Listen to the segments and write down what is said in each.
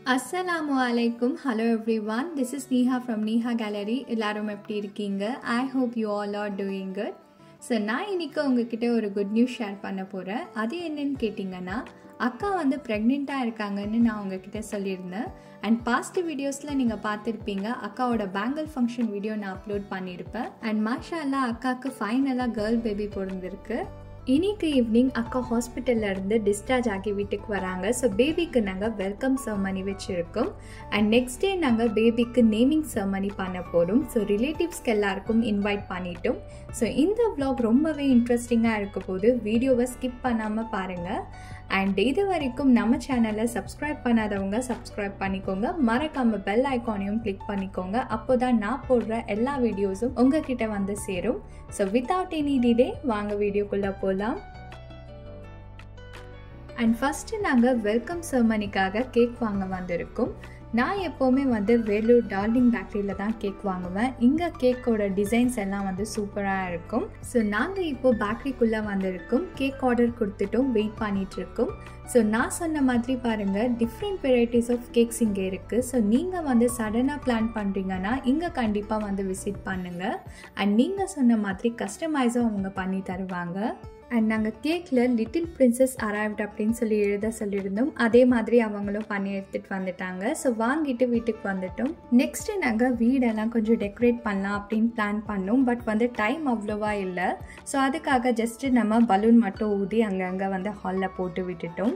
அஸ்ஸலாமு அலைக்கும் hello everyone this is Neeha from Neeha gallery எல்லாரும் எப்படி இருக்கீங்க I hope you all are doing good so நான் இன்னைக்கு உங்ககிட்ட ஒரு குட் நியூஸ் ஷேர் பண்ண போகிறேன் அது என்னன்னு கேட்டிங்கன்னா அக்கா வந்து ப்ரெக்னெண்ட்டாக இருக்காங்கன்னு நான் உங்ககிட்ட சொல்லியிருந்தேன் அண்ட் பாஸ்ட் வீடியோஸில் நீங்கள் பார்த்துருப்பீங்க அக்காவோட பேங்கிள் ஃபங்க்ஷன் வீடியோ நான் அப்லோட் பண்ணியிருப்பேன் அண்ட் மாஷா அல்லா அக்காவுக்கு ஃபைனலாக கேர்ள் பேபி பிறந்திருக்கு இன்னைக்கு ஈவினிங் அக்கா ஹாஸ்பிட்டல்ல இருந்து டிஸ்சார்ஜ் ஆகி வீட்டுக்கு வராங்க ஸோ பேபிக்கு நாங்கள் வெல்கம் செர்மனி வச்சுருக்கோம் அண்ட் நெக்ஸ்ட் டே நாங்கள் பேபிக்கு நேமிங் செர்மனி பண்ண போகிறோம் ஸோ ரிலேட்டிவ்ஸ்க்கு எல்லாருக்கும் இன்வைட் பண்ணிட்டோம் ஸோ இந்த vlog ரொம்பவே இன்ட்ரெஸ்டிங்காக இருக்க போது வீடியோவை ஸ்கிப் பண்ணாமல் பாருங்கள் அண்ட் இது வரைக்கும் நம்ம சேனலை சப்ஸ்கிரைப் பண்ணாதவங்க சப்ஸ்கிரைப் பண்ணிக்கோங்க மறக்காம பெல் ஐக்கானையும் கிளிக் பண்ணிக்கோங்க அப்போதான் நான் போடுற எல்லா வீடியோஸும் உங்ககிட்ட வந்து சேரும் ஸோ வித்தவுட் எனி டிலே வாங்க வீடியோக்குள்ளே போகலாம் அண்ட் ஃபஸ்ட்டு நாங்கள் வெல்கம் செர்மனிக்காக கேக் வாங்க வந்திருக்கோம் நான் எப்போவுமே வந்து வேலூர் டார்லிங் பேக்கரியில் தான் கேக் வாங்குவேன் இங்கே கேக்கோட டிசைன்ஸ் எல்லாம் வந்து சூப்பராக இருக்கும் ஸோ நாங்கள் இப்போது பேக்கரிக்குள்ளே வந்திருக்கோம் கேக் ஆர்டர் கொடுத்துட்டும் வெயிட் பண்ணிட்டு இருக்கோம் ஸோ நான் சொன்ன மாதிரி பாருங்கள் டிஃப்ரெண்ட் வெரைட்டிஸ் ஆஃப் கேக்ஸ் இங்கே இருக்குது ஸோ நீங்கள் வந்து சடனாக பிளான் பண்ணுறீங்கன்னா இங்கே கண்டிப்பாக வந்து விசிட் பண்ணுங்கள் அண்ட் நீங்கள் சொன்ன மாதிரி கஸ்டமைஸும் அவங்க பண்ணி தருவாங்க அண்ட் நாங்கள் கேக்கில் லிட்டில் பிரின்சஸ் அரைவ்ட் அப்படின்னு சொல்லி எழுத சொல்லியிருந்தோம் அதே மாதிரி அவங்களும் பண்ணி எடுத்துகிட்டு வந்துட்டாங்க ஸோ வாங்கிட்டு வீட்டுக்கு வந்துட்டோம் நெக்ஸ்ட்டு நாங்கள் வீடெல்லாம் கொஞ்சம் டெக்கரேட் பண்ணலாம் அப்படின்னு பிளான் பண்ணோம் பட் வந்து டைம் அவ்வளோவா இல்லை ஸோ அதுக்காக ஜஸ்ட்டு நம்ம பலூன் மட்டும் ஊதி அங்கங்கே வந்து ஹாலில் போட்டு விட்டுட்டோம்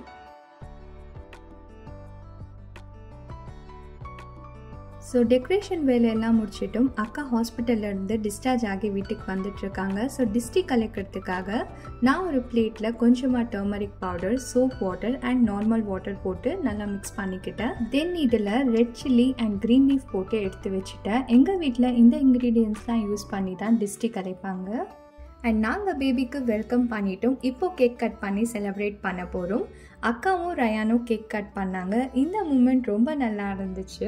ஸோ டெக்கரேஷன் வேலையெல்லாம் முடிச்சிட்டும் அக்கா ஹாஸ்பிட்டல்லேருந்து டிஸ்சார்ஜ் ஆகி வீட்டுக்கு வந்துட்டுருக்காங்க ஸோ டிஸ்டி கலக்கிறதுக்காக நான் ஒரு பிளேட்டில் கொஞ்சமாக turmeric powder soap water and normal water போட்டு நல்லா மிக்ஸ் பண்ணிக்கிட்டேன் தென் இதில் red chilli and green leaf போட்டு எடுத்து வச்சுட்டேன் எங்கள் வீட்டில் இந்த இன்க்ரீடியன்ஸ்லாம் யூஸ் பண்ணி தான் டிஸ்டி கலைப்பாங்க அண்ட் நாங்கள் பேபிக்கு வெல்கம் பண்ணிட்டோம் இப்போ கேக் கட் பண்ணி செலிப்ரேட் பண்ண போகிறோம் அக்காவும் ரயானும் கேக் கட் பண்ணாங்க இந்த மூமெண்ட் ரொம்ப நல்லா இருந்துச்சு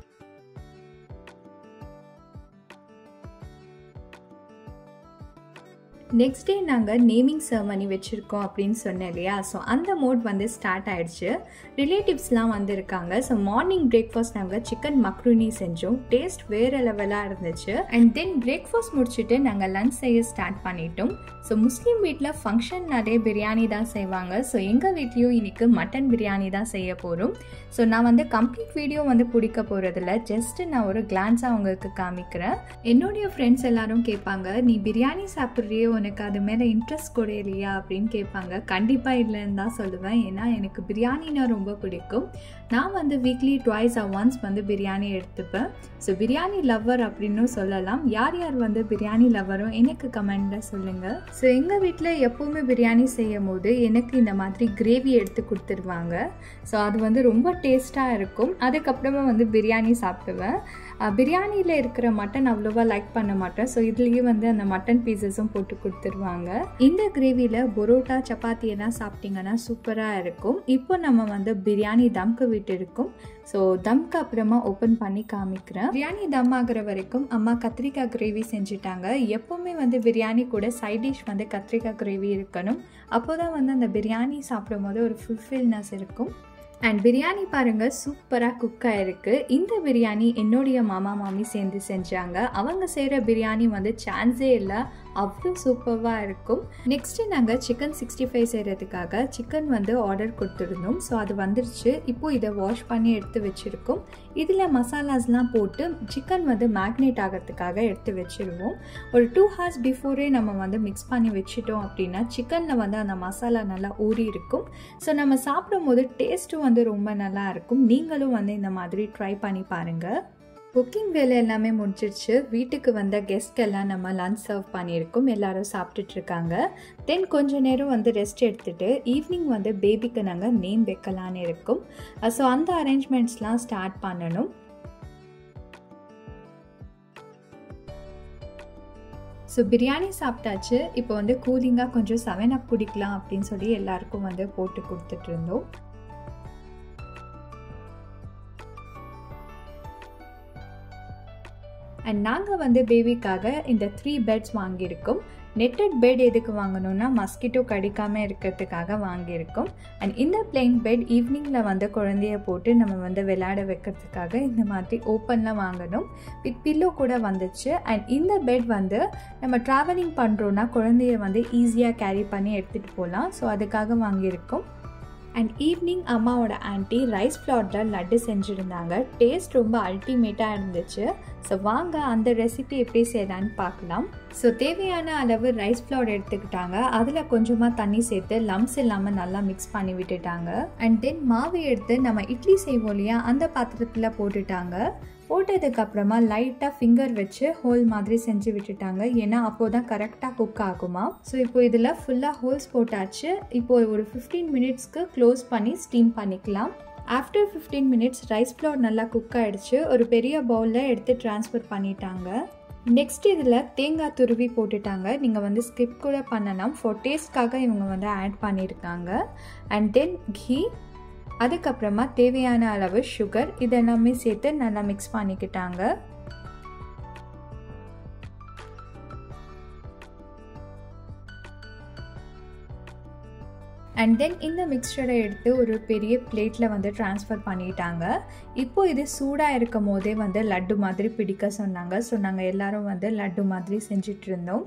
நெக்ஸ்ட் டே நாங்கள் நேமிங் செர்மனி வச்சுருக்கோம் அப்படின்னு சொன்னேன் இல்லையா ஸோ அந்த மோட் வந்து ஸ்டார்ட் ஆயிடுச்சு ரிலேட்டிவ்ஸ்லாம் வந்திருக்காங்க ஸோ மார்னிங் பிரேக்ஃபாஸ்ட் நாங்கள் சிக்கன் மக்ரூனி செஞ்சோம் டேஸ்ட் வேறு லெவலாக இருந்துச்சு அண்ட் தென் பிரேக்ஃபாஸ்ட் முடிச்சுட்டு நாங்கள் லன்ச் செய்ய ஸ்டார்ட் பண்ணிட்டோம் ஸோ முஸ்லீம் வீட்டில் ஃபங்க்ஷன் நிறைய பிரியாணி தான் செய்வாங்க ஸோ எங்கள் வீட்லேயும் இன்னைக்கு மட்டன் பிரியாணி தான் செய்ய போகிறோம் ஸோ நான் வந்து கம்ப்ளீட் வீடியோ வந்து பிடிக்க போகிறதில்ல ஜஸ்ட் நான் ஒரு கிளான்ஸாக உங்களுக்கு காமிக்கிறேன் என்னுடைய ஃப்ரெண்ட்ஸ் எல்லாரும் கேட்பாங்க நீ பிரியாணி சாப்பிட்றியே உனக்கு அது மேலே இன்ட்ரெஸ்ட் கூட இல்லையா அப்படின்னு கேட்பாங்க கண்டிப்பாக இல்லைன்னு தான் சொல்லுவேன் ஏன்னா எனக்கு பிரியாணினா ரொம்ப பிடிக்கும் நான் வந்து வீக்லி ட்வைஸ் ஆர் ஒன்ஸ் வந்து பிரியாணி எடுத்துப்பேன் ஸோ பிரியாணி லவ்வர் அப்படின்னும் சொல்லலாம் யார் யார் வந்து பிரியாணி லவ்வரும் எனக்கு கமெண்டில் சொல்லுங்கள் ஸோ எங்கள் வீட்டில் எப்போவுமே பிரியாணி செய்யும் போது எனக்கு இந்த மாதிரி கிரேவி எடுத்து கொடுத்துருவாங்க ஸோ அது வந்து ரொம்ப டேஸ்ட்டாக இருக்கும் அதுக்கப்புறமா வந்து பிரியாணி சாப்பிடுவேன் பிரியாணியில் இருக்கிற மட்டன் அவ்வளோவா லைக் பண்ண மாட்டேன் ஸோ இதுலேயே வந்து அந்த மட்டன் பீசஸும் போட்டு கொடுத்துருவாங்க இந்த கிரேவியில் பரோட்டா சப்பாத்தி எல்லாம் சாப்பிட்டீங்கன்னா சூப்பராக இருக்கும் இப்போ நம்ம வந்து பிரியாணி தம்க்கு விட்டு இருக்கும் ஸோ தம்க்கு அப்புறமா ஓப்பன் பண்ணி காமிக்கிறேன் பிரியாணி தம் ஆகிற வரைக்கும் அம்மா கத்திரிக்காய் கிரேவி செஞ்சுட்டாங்க எப்போவுமே வந்து பிரியாணி கூட சைட் டிஷ் வந்து கத்திரிக்காய் கிரேவி இருக்கணும் அப்போ தான் வந்து அந்த பிரியாணி சாப்பிடும் போது ஒரு ஃபுல்ஃபில்னஸ் இருக்கும் அண்ட் பிரியாணி பாருங்கள் சூப்பராக குக் ஆகிருக்கு இந்த பிரியாணி என்னுடைய மாமா மாமி சேர்ந்து செஞ்சாங்க அவங்க செய்கிற பிரியாணி வந்து சான்ஸே இல்லை அவ்வளோ சூப்பராக இருக்கும் நெக்ஸ்ட்டு நாங்கள் சிக்கன் சிக்ஸ்டி ஃபைவ் செய்கிறதுக்காக சிக்கன் வந்து ஆர்டர் கொடுத்துருந்தோம் ஸோ அது வந்துருச்சு இப்போது இதை வாஷ் பண்ணி எடுத்து வச்சுருக்கோம் இதில் மசாலாஸ்லாம் போட்டு சிக்கன் வந்து மேக்னேட் ஆகிறதுக்காக எடுத்து வச்சுருவோம் ஒரு டூ ஹார்ஸ் பிஃபோரே நம்ம வந்து மிக்ஸ் பண்ணி வச்சுட்டோம் அப்படின்னா சிக்கனில் வந்து அந்த மசாலா நல்லா ஊறி இருக்கும் ஸோ நம்ம சாப்பிடும் போது டேஸ்ட்டும் வந்து ரொம்ப நல்லா இருக்கும் நீங்களும் வந்து இந்த மாதிரி ட்ரை பண்ணி பாருங்கள் குக்கிங் வேலை எல்லாமே முடிஞ்சிருச்சு வீட்டுக்கு வந்த கெஸ்ட் எல்லாம் நம்ம லன்ச் சர்வ் பண்ணியிருக்கோம் எல்லாரும் சாப்பிட்டுட்டு இருக்காங்க தென் கொஞ்ச நேரம் வந்து ரெஸ்ட் எடுத்துட்டு ஈவினிங் வந்து பேபிக்கு நாங்கள் நேம் வைக்கலான்னு இருக்கோம் ஸோ அந்த அரேஞ்ச்மெண்ட்ஸ்லாம் ஸ்டார்ட் பண்ணணும் ஸோ பிரியாணி சாப்பிட்டாச்சு இப்போ வந்து கூலிங்காக கொஞ்சம் செவன் அப் குடிக்கலாம் அப்படின்னு சொல்லி எல்லாருக்கும் வந்து போட்டு கொடுத்துட்டு இருந்தோம் அண்ட் நாங்கள் வந்து பேபிக்காக இந்த த்ரீ பெட்ஸ் வாங்கியிருக்கோம் நெட்டட் பெட் எதுக்கு வாங்கணும்னா மஸ்கிட்டோ கடிக்காமல் இருக்கிறதுக்காக வாங்கியிருக்கோம் அண்ட் இந்த பிளெயின் பெட் ஈவினிங்கில் வந்து குழந்தைய போட்டு நம்ம வந்து விளையாட வைக்கிறதுக்காக இந்த மாதிரி ஓப்பனில் வாங்கணும் வித் பில்லோ கூட வந்துச்சு அண்ட் இந்த பெட் வந்து நம்ம ட்ராவலிங் பண்ணுறோன்னா குழந்தைய வந்து ஈஸியாக கேரி பண்ணி எடுத்துகிட்டு போகலாம் ஸோ அதுக்காக வாங்கியிருக்கோம் அண்ட் ஈவினிங் அம்மாவோட ஆண்டி ரைஸ் ஃப்ளாரில் லட்டு செஞ்சுருந்தாங்க டேஸ்ட் ரொம்ப அல்டிமேட்டாக இருந்துச்சு ஸோ வாங்க அந்த ரெசிபி எப்படி செய்யலான்னு பார்க்கலாம் ஸோ தேவையான அளவு ரைஸ் ஃப்ளார் எடுத்துக்கிட்டாங்க அதில் கொஞ்சமாக தண்ணி சேர்த்து லம்ஸ் இல்லாமல் நல்லா மிக்ஸ் பண்ணி விட்டுட்டாங்க அண்ட் தென் மாவு எடுத்து நம்ம இட்லி செய்வோம் இல்லையா அந்த பாத்திரத்தில் போட்டுட்டாங்க போட்டதுக்கப்புறமா லைட்டாக ஃபிங்கர் வச்சு ஹோல் மாதிரி செஞ்சு விட்டுட்டாங்க ஏன்னா அப்போது தான் கரெக்டாக குக் ஆகுமா ஸோ இப்போ இதில் ஃபுல்லாக ஹோல்ஸ் போட்டாச்சு இப்போ ஒரு ஃபிஃப்டீன் மினிட்ஸ்க்கு க்ளோஸ் பண்ணி ஸ்டீம் பண்ணிக்கலாம் after fifteen minutes rice flour நல்லா குக் ஆகிடுச்சு ஒரு பெரிய பவுலில் எடுத்து ட்ரான்ஸ்ஃபர் பண்ணிட்டாங்க நெக்ஸ்ட் இதில் தேங்காய் துருவி போட்டுட்டாங்க நீங்கள் வந்து ஸ்கிப் கூட பண்ணலாம் ஃபார் டேஸ்ட்காக இவங்க வந்து ஆட் பண்ணியிருக்காங்க அண்ட் தென் கீ அதுக்கப்புறமா தேவையான அளவு சுகர் இதெல்லாமே சேர்த்து நல்லா மிக்ஸ் பண்ணிக்கிட்டாங்க அண்ட் தென் இந்த மிக்சரை எடுத்து ஒரு பெரிய பிளேட்டில் வந்து ட்ரான்ஸ்ஃபர் பண்ணிட்டாங்க இப்போ இது சூடாக இருக்கும் போதே வந்து லட்டு மாதிரி பிடிக்க சொன்னாங்க ஸோ நாங்கள் எல்லாரும் வந்து லட்டு மாதிரி செஞ்சிட்டு இருந்தோம்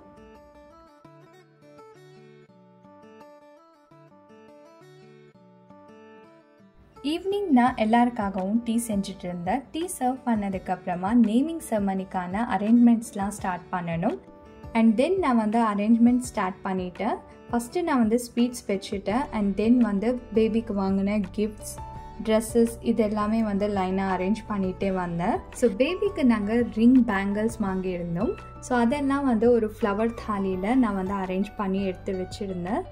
ஈவினிங் நான் எல்லாருக்காகவும் டீ செஞ்சுட்டு இருந்தேன் டீ சர்வ் பண்ணதுக்கப்புறமா நேமிங் செர்மனிக்கான அரேஞ்ச்மெண்ட்ஸ்லாம் ஸ்டார்ட் பண்ணணும் அண்ட் தென் நான் வந்து அரேஞ்ச்மெண்ட் ஸ்டார்ட் பண்ணிட்டேன் ஃபஸ்ட்டு நான் வந்து ஸ்வீட்ஸ் வச்சுட்டேன் அண்ட் தென் வந்து பேபிக்கு வாங்கின கிஃப்ட்ஸ் ட்ரெஸ்ஸஸ் இது எல்லாமே வந்து லைனாக அரேஞ்ச் பண்ணிகிட்டே வந்தேன் ஸோ பேபிக்கு நாங்கள் ரிங் பேங்கிள்ஸ் வாங்கியிருந்தோம் ஸோ அதெல்லாம் வந்து ஒரு ஃப்ளவர் தாலியில் நான் வந்து அரேஞ்ச் பண்ணி எடுத்து வச்சுருந்தேன்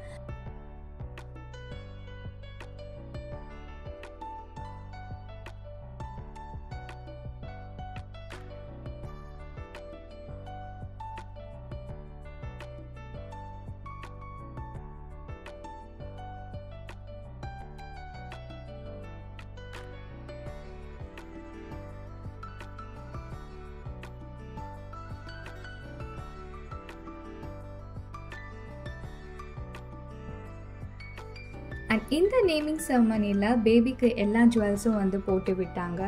அண்ட் இந்த நேமிங் செரமனியில் பேபிக்கு எல்லா ஜுவல்ஸும் வந்து போட்டு விட்டாங்க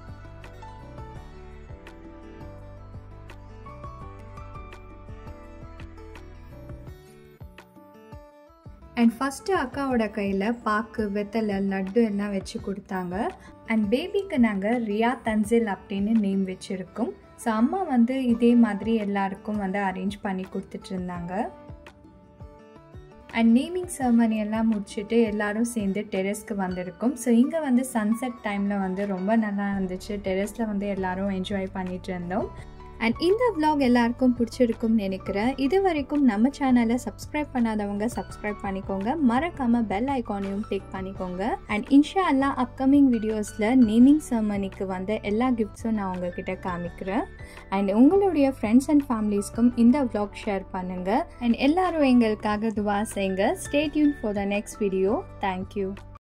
அண்ட் ஃபஸ்ட்டு அக்காவோட கையில் பாக்கு வெத்தலை லட்டு எல்லாம் வச்சு கொடுத்தாங்க அண்ட் பேபிக்கு நாங்கள் ரியா தன்சில் அப்படின்னு நேம் வச்சுருக்கோம் ஸோ அம்மா வந்து இதே மாதிரி எல்லாருக்கும் வந்து அரேஞ்ச் பண்ணி கொடுத்துட்டு இருந்தாங்க அண்ட் நேமிங் செரமனி எல்லாம் முடிச்சுட்டு எல்லாரும் சேர்ந்து டெரெஸ்க்கு வந்திருக்கோம் ஸோ இங்கே வந்து சன்செட் டைமில் வந்து ரொம்ப நல்லா இருந்துச்சு டெரெஸில் வந்து எல்லாரும் என்ஜாய் பண்ணிட்டு இருந்தோம் அண்ட் இந்த vlog எல்லாருக்கும் பிடிச்சிருக்கும்னு நினைக்கிறேன் இது வரைக்கும் நம்ம சேனலை சப்ஸ்கிரைப் பண்ணாதவங்க சப்ஸ்கிரைப் பண்ணிக்கோங்க மறக்காமல் பெல் ஐக்கானையும் கிளிக் பண்ணிக்கோங்க அண்ட் இன்ஷா அல்லா அப்கமிங் வீடியோஸில் நேமிங் செரமனிக்கு வந்த எல்லா கிஃப்ட்ஸும் நான் உங்ககிட்ட காமிக்கிறேன் அண்ட் உங்களுடைய ஃப்ரெண்ட்ஸ் அண்ட் ஃபேமிலிஸ்க்கும் இந்த vlog ஷேர் பண்ணுங்கள் அண்ட் எல்லாரும் எங்களுக்காக துவா செய்யுங்க stay tune for the next video thank you